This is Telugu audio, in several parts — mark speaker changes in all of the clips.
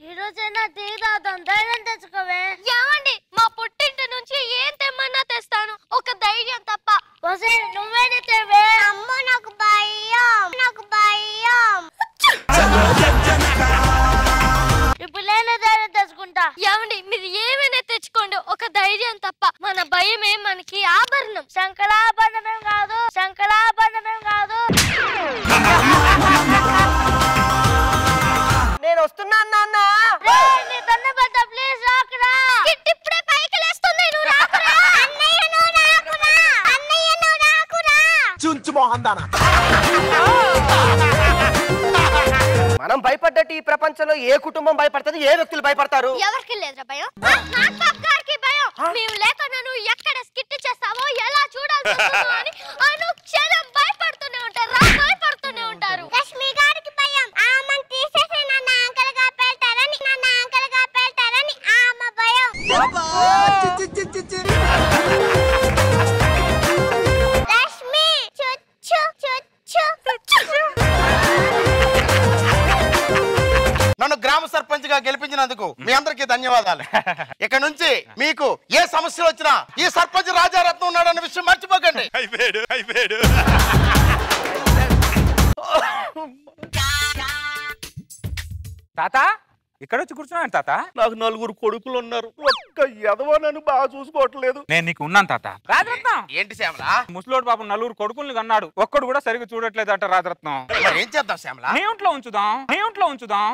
Speaker 1: ఈ రోజైనా టీ తాగుతాం ధైర్యం తెచ్చుకోవే
Speaker 2: ఏమండి మా పుట్టింటి నుంచి ఏం తెమ్మన్నా తెస్తాను ఒక ధైర్యం తప్ప
Speaker 1: వసే నువ్వేనే తేవే అమ్మో నాకు భయం నాకు భయం ఇప్పుడు నేనే ధైర్యం తెచ్చుకుంటా
Speaker 2: ఏమండి మీరు ఏమైనా తెచ్చుకోండి ఒక ధైర్యం తప్ప మన భయమే మనకి ఆభరణం
Speaker 1: శంకరాభరణమేం కాదు శంకరాభరణమేం కాదు
Speaker 3: నేను వస్తున్నాను నాన్న
Speaker 1: రేయ్, నీ దండం పెడతా ప్లీజ్ రాకురా
Speaker 2: కిట్ ఇప్పుడే పైకి లేస్తుంది నువ్వు రాకురా
Speaker 1: అన్నయ్య నువ్వు రాకురా అన్నయ్య నువ్వు రాకురా
Speaker 4: చుంచు మోహన్ దానా
Speaker 3: మనం భయపడ్డట్టు ఈ ప్రపంచంలో ఏ కుటుంబం భయపడుతుంది ఏ వ్యక్తులు భయపడతారు
Speaker 2: ఎవరికి లేదురా భయం నాకు గారికి భయం మేము లేకుండా నువ్వు ఎక్కడ స్కిట్ చేస్తావో ఎలా చూడాల్సి వస్తుందో అని అనుక్షణం భయపడుతూనే ఉంటారు రా భయపడుతూనే ఉంటారు
Speaker 1: లక్ష్మి గారికి భయం ఆమెను తీసేసి నన్ను అంకల్ గా పెడతారని నన్ను అంకల్ గా పెడతారని ఆమె భయం లక్ష్మి చుచ్చు చుచ్చు
Speaker 4: నన్ను గ్రామ సర్పంచ్ గా గెలిపించినందుకు మీ అందరికీ ధన్యవాదాలు ఇక నుంచి మీకు ఏ సమస్యలు వచ్చినా ఈ సర్పంచ్ రాజారత్నం ఉన్నాడన్న విషయం మర్చిపోకండి
Speaker 5: అయిపోయాడు అయిపోయాడు
Speaker 6: తాత ఇక్కడ వచ్చి కూర్చున్నాను తాత
Speaker 4: నాకు నలుగురు కొడుకులు ఉన్నారు ఒక్క ఎదవ నన్ను బాగా చూసుకోవట్లేదు
Speaker 6: నేను నీకు ఉన్నాను తాత రాజరత్నం
Speaker 4: ఏంటి శ్యామలా
Speaker 6: ముసలోడు పాపం నలుగురు కొడుకుల్ని కన్నాడు ఒక్కడు కూడా సరిగ్గా చూడట్లేదు అంట రాజరత్నం
Speaker 4: మరి ఏం చేద్దాం శ్యామలా
Speaker 6: నీ ఇంట్లో ఉంచుదాం నీ ఇంట్లో ఉంచుదాం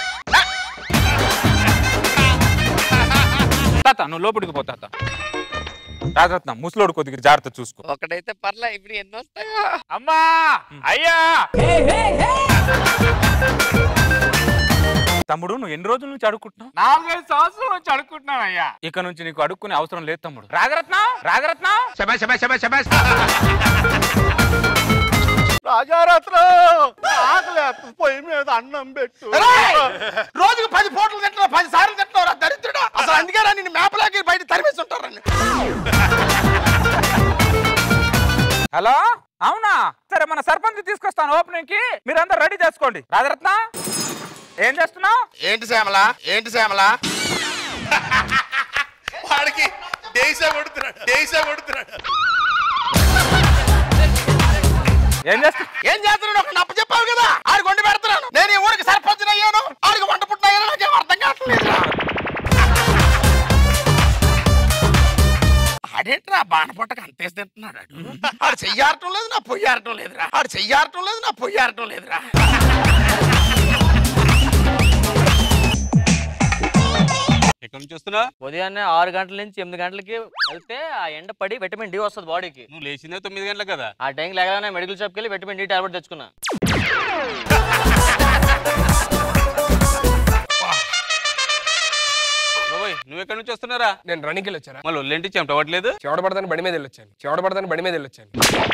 Speaker 6: తాత నువ్వు లోపలికి పో తాత రాజరత్నం ముసలోడు కొద్దిగా జాగ్రత్త చూసుకో
Speaker 7: ఒకటైతే పర్లే ఇప్పుడు ఎన్ని వస్తాయో
Speaker 6: అమ్మా అయ్యా తమ్ముడు నువ్వు ఎన్ని రోజుల నుంచి అడుక్కుంటున్నావు నాలుగైదు సంవత్సరాల నుంచి అడుక్కుంటున్నావు అయ్యా ఇక నుంచి నీకు అడుక్కునే అవసరం లేదు తమ్ముడు రాజరత్నం రాజరత్నం
Speaker 4: రాజారత్నం ఆకలేస్తుంది పొయ్యి మీద అన్నం పెట్టు రోజుకి పది పూటలు తింటున్నావు పది సార్లు తింటున్నావు దరిద్రుడా అసలు అందుకే రా నిన్ను మేపలాకి బయట తరిమేసి ఉంటారని
Speaker 6: హలో అవునా సరే మన సర్పంచ్ తీసుకొస్తాను ఓపెనింగ్ కి మీరందరూ రెడీ చేసుకోండి రాజరత్న ఏం చేస్తున్నావు
Speaker 4: ఏంటి శ్యామలా ఏంటి శ్యామలా
Speaker 5: వాడికి డేసా కొడుతున్నాడు డేసా కొడుతున్నాడు
Speaker 6: ఏం చేస్తున్నా
Speaker 4: ఏం చేస్తున్నాడు ఒక నప్ప చెప్పావు కదా ఆడికి వండి పెడుతున్నాను నేను ఈ ఊరికి సర్పంచ్ అయ్యాను ఆడికి వంట పుట్టిన నాకేం అర్థం కావట్లేదు ఆడేంట్రా బాణపొట్టకు అంతేసి తింటున్నాడు ఆడు. ఆడు చెయ్యారటం లేదు నా పొయ్యారటం లేదురా ఆడు చెయ్యారటం లేదు నా పొయ్యారటం లేదురా
Speaker 5: ఎక్కడి నుంచి వస్తున్నా
Speaker 7: ఉదయాన్నే ఆరు గంటల నుంచి ఎనిమిది గంటలకి వెళ్తే ఆ ఎండ పడి విటమిన్ డి వస్తుంది బాడీకి
Speaker 5: నువ్వు లేచిందే తొమ్మిది గంటలకు కదా
Speaker 7: ఆ టైంకి లేగానే మెడికల్ షాప్కి వెళ్ళి విటమిన్ డి టాబ్లెట్ తెచ్చుకున్నా
Speaker 5: బాబోయ్ నువ్వు ఎక్కడి నుంచి వస్తున్నారా
Speaker 8: నేను రన్నింగ్కి వెళ్ళి వచ్చారా
Speaker 5: మళ్ళీ ఒళ్ళేంటి చెమట అవ్వట్లేదు
Speaker 8: చెవడ పడతాను బండి మీద వెళ్ళొచ్చాను చెవడ పడతాను బండి మీద వెళ్ళొచ్చాను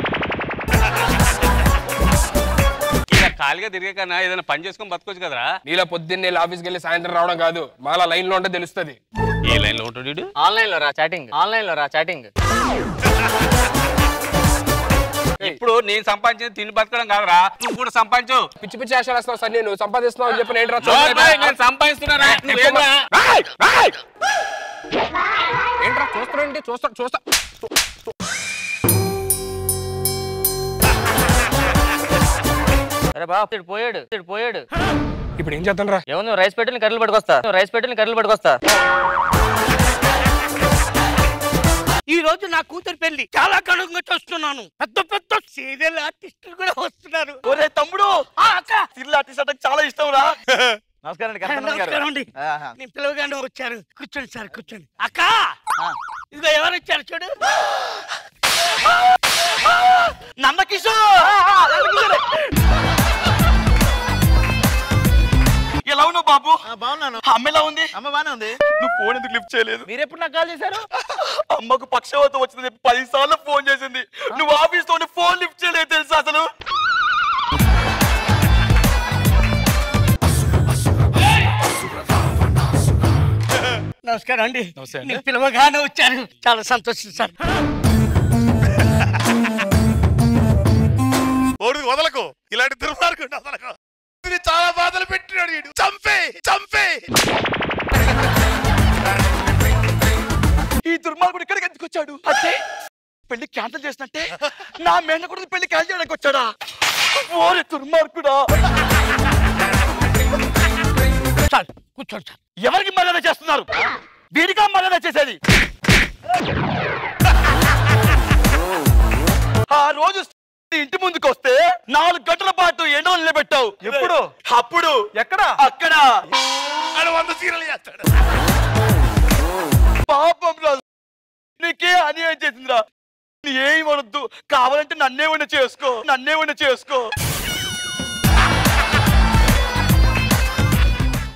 Speaker 5: ఇలా ఖాళీగా తిరిగే కన్నా ఏదైనా పని చేసుకొని బతకొచ్చు కదరా
Speaker 8: నీలా పొద్దున్నే వెళ్ళి ఆఫీస్కి వెళ్ళి సాయంత్రం రావడం కాదు మాలా లైన్ లో ఉంటే తెలుస్తుంది
Speaker 5: ఏ లైన్ లో ఉంటాడు వీడు?
Speaker 7: ఆన్లైన్ లో రా చాటింగ్ ఆన్లైన్ లో రా చాటింగ్
Speaker 5: ఇప్పుడు నేను సంపాదించింది తిండి బతకడం కాదురా నువ్వు కూడా సంపాదించు
Speaker 8: పిచ్చి పిచ్చి ఆశలు వస్తావు సార్ నేను సంపాదిస్తున్నావు అని చెప్పి ఏంట్రా
Speaker 5: నోర్మై, నేను సంపాదిస్తున్నారా నువ్వేంట్రా?
Speaker 8: ఏంట్రా చూస్తానండి చూస్తా చూస్తా
Speaker 7: అరే బాబు ఇటు పోయాడు ఇటు పోయాడు
Speaker 8: ఇప్పుడు ఏం చేద్దాం రా
Speaker 7: ఏమో నువ్వు రైస్ పెట్టిన కర్రీలు పట్టుకొస్తా నువ్వు రైస్ పెట్టిన కర్రీలు పట్టుకొస్తా
Speaker 9: ఈ రోజు నా కూతురు పెళ్లి చాలా కడుగుగా చూస్తున్నాను పెద్ద పెద్ద సీరియల్ ఆర్టిస్టులు కూడా వస్తున్నారు
Speaker 4: ఒరే తమ్ముడు
Speaker 9: ఆ, అక్క
Speaker 4: సిల్లా టీ చాలా ఇష్టం రా
Speaker 7: నమస్కారం అండి కనకరావు గారు.
Speaker 9: నమస్కారం అండి
Speaker 7: ఆహా.
Speaker 9: నేను పిలవగానే వచ్చారు కూర్చోండి సార్ కూర్చోండి అక్క ఇదిగో ఎవరు వచ్చారు చూడు
Speaker 4: నందకిషోర్ ఎలా ఉన్నావు బాబు
Speaker 10: బాగున్నాను
Speaker 4: అమ్మ ఎలా ఉంది
Speaker 10: అమ్మ బానే ఉంది
Speaker 4: నువ్వు ఫోన్ ఎందుకు లిఫ్ట్ చేయలేదు
Speaker 10: మీరు ఎప్పుడు నాకు కాల్ చేశారు
Speaker 4: అమ్మకు పక్షవాతం వచ్చింది పది సార్లు ఫోన్ చేసింది నువ్వు ఆఫీస్ తోని ఫోన్ లిఫ్ట్ చేయలేదు తెలుసా అసలు
Speaker 9: నమస్కారం అండి నేను పిలవగానే వచ్చారు చాలా సంతోషం సార్
Speaker 5: ఓడి వదలకు ఇలాంటి దుర్మార్గుడు వదలకు
Speaker 4: ఇది చాలా బాధలు పెట్టినాడు వీడు చంపే చంపే
Speaker 10: ఈ దుర్మార్గుడు ఇక్కడికి ఎందుకు వచ్చాడు అంటే పెళ్లి క్యాన్సిల్ చేసినట్టే నా మేన కూడా పెళ్లి క్యాన్సిల్ చేయడానికి వచ్చాడా ఓరే దుర్మార్గుడా
Speaker 9: సార్ కూర్చోండి సార్
Speaker 10: ఎవరికి మర్యాద చేస్తున్నారు వీడిగా మర్యాద చేసేది ఆ రోజు నీ ఇంటి ముందుకు వస్తే నాలుగు గంటల పాటు ఎండలో నిలబెట్టావు ఎప్పుడు అప్పుడు ఎక్కడ అక్కడ
Speaker 4: ఆడ వంద సీరియల్ చేస్తాడు
Speaker 10: పాపం రా నీకే అన్యాయం చేసిందిరా నీ ఏం వడద్దు కావాలంటే నన్నే వండి చేసుకో నన్నే వండి చేసుకో